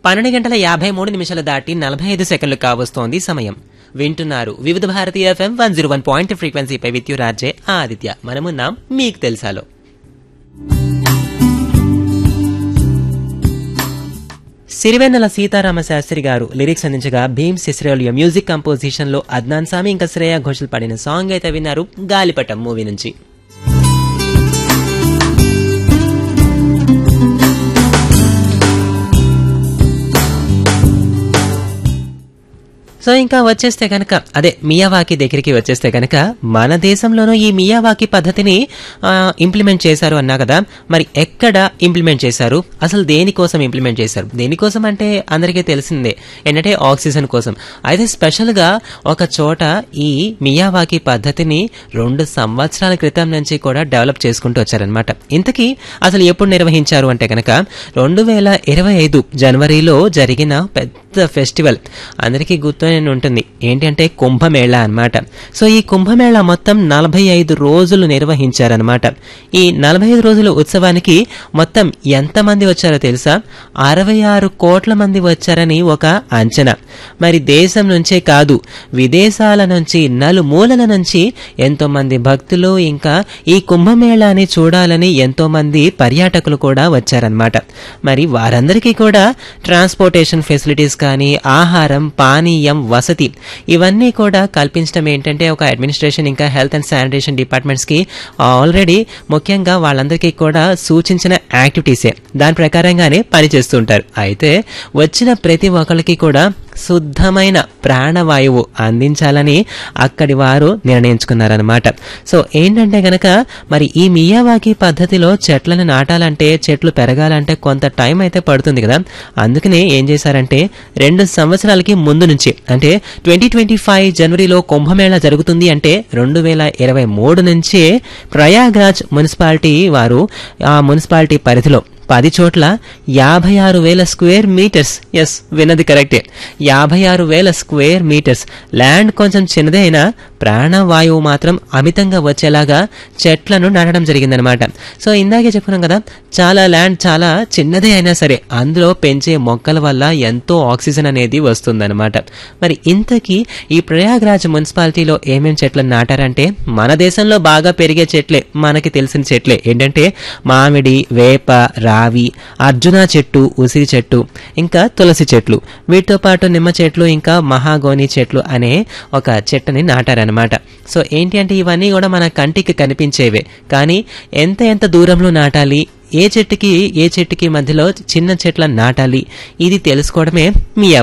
పన్నెండు గంటల యాభై మూడు నిమిషాలు దాటి నలభై ఐదు సెకండ్లు కావస్తోంది సమయం వింటున్నారు Vividh Bharati FM one zero one point ఫ్రీక్వెన్సీపై విత్యు రాజే ఆదిత్య మనమున్నాం మీకు తెలుసాలో సిరివెన్నెల సీతారామ శాస్త్రి గారు లిరిక్స్ అందించగా భీమ్ సిస్రేలియో మ్యూజిక్ కంపోజిషన్ లో అద్నాన్ సామి ఇంకా శ్రేయ ఘోషల్ పాడిన సాంగ్ అయితే విన్నారు గాలిపటం మూవీ నుంచి సో ఇంకా వచ్చేస్తే కనుక అదే మియావాకి దగ్గరికి వచ్చేస్తే కనుక మన దేశంలోనూ ఈ మియావాకి పద్ధతిని ఆ, ఇంప్లిమెంట్ చేశారు అన్నా కదా మరి ఎక్కడ ఇంప్లిమెంట్ చేశారు అసలు దేనికోసం ఇంప్లిమెంట్ చేశారు దేనికోసం అంటే అందరికీ తెలిసిందే ఏంటంటే ఆక్సిజన్ కోసం అయితే స్పెషల్గా ఒక చోట ఈ మియావాకి పద్ధతిని రెండు సంవత్సరాల క్రితం నుంచి కూడా డెవలప్ చేసుకుంటూ వచ్చారనమాట ఇంతకీ అసలు ఎప్పుడు నిర్వహించారు అంటే కనుక రెండు వేల ఇరవై ఐదు జనవరిలో జరిగిన పెద్ద ఫెస్టివల్ అందరికీ గుర్తు ఉంటుంది ఏంటంటే కుంభమేళా అన్నమాట సో ఈ కుంభమేళా మొత్తం నలభై ఐదు రోజులు నిర్వహించారనమాట ఈ నలభై ఐదు రోజుల ఉత్సవానికి మొత్తం ఎంతమంది వచ్చారో తెలుసా అరవై ఆరు కోట్ల మంది వచ్చారని ఒక అంచనా మరి దేశం నుంచే కాదు విదేశాల నుంచి నలుమూలల నుంచి ఎంతో మంది భక్తులు ఇంకా ఈ కుంభమేళాని చూడాలని ఎంతో మంది పర్యాటకులు కూడా వచ్చారనమాట మరి వారందరికీ కూడా ట్రాన్స్పోర్టేషన్ ఫెసిలిటీస్ కానీ ఆహారం పానీయం వసతి ఇవన్నీ కూడా కల్పించడం ఏంటంటే ఒక అడ్మినిస్ట్రేషన్ ఇంకా హెల్త్ అండ్ శానిటేషన్ డిపార్ట్మెంట్స్కి ఆల్రెడీ ముఖ్యంగా వాళ్ళందరికీ కూడా సూచించిన యాక్టివిటీసే దాని ప్రకారంగానే పనిచేస్తుంటారు అయితే వచ్చిన ప్రతి ఒక్కరికి కూడా శుద్ధమైన ప్రాణవాయువు అందించాలని అక్కడి వారు నిర్ణయించుకున్నారనమాట సో ఏంటంటే గనక మరి ఈ మియావాకి పద్ధతిలో చెట్లను నాటాలంటే చెట్లు పెరగాలంటే కొంత టైం అయితే పడుతుంది కదా అందుకనే ఏం చేశారంటే రెండు సంవత్సరాలకి ముందు నుంచి అంటే ట్వంటీ ట్వంటీ ఫైవ్ జనవరిలో కుంభమేళా జరుగుతుంది అంటే రెండు వేల ఇరవై మూడు నుంచే ప్రయాగ్రాజ్ మున్సిపాలిటీ వారు ఆ మున్సిపాలిటీ పరిధిలో పది చోట్ల యాభై ఆరు వేల స్క్వేర్ మీటర్స్ ఎస్ విన్నది కరెక్టే యాభై ఆరు వేల స్క్వేర్ మీటర్స్ ల్యాండ్ కొంచెం చిన్నదే అయినా ప్రాణవాయువు మాత్రం అమితంగా వచ్చేలాగా చెట్లను నాటడం జరిగిందనమాట సో ఇందాకే చెప్పుకున్నాం కదా చాలా ల్యాండ్ చాలా చిన్నదే అయినా సరే అందులో పెంచే మొక్కల వల్ల ఎంతో ఆక్సిజన్ అనేది వస్తుందన్నమాట మరి ఇంతకీ ఈ ప్రయాగ్రాజ్ మున్సిపాలిటీలో ఏమేం చెట్లను నాటారంటే మన దేశంలో బాగా పెరిగే చెట్లే మనకి తెలిసిన చెట్లే ఏంటంటే మామిడి వేప రావి అర్జున చెట్టు ఉసిరి చెట్టు ఇంకా తులసి చెట్లు వీటితో పాటు నిమ్మ చెట్లు ఇంకా మహాగోని చెట్లు అనే ఒక చెట్టుని నాటారనమాట సో ఏంటి అంటే ఇవన్నీ కూడా మన కంటికి కనిపించేవే కానీ ఎంత ఎంత దూరంలో నాటాలి ఏ చెట్టుకి ఏ చెట్టుకి మధ్యలో చిన్న చెట్లను నాటాలి ఇది తెలుసుకోవడమే మీ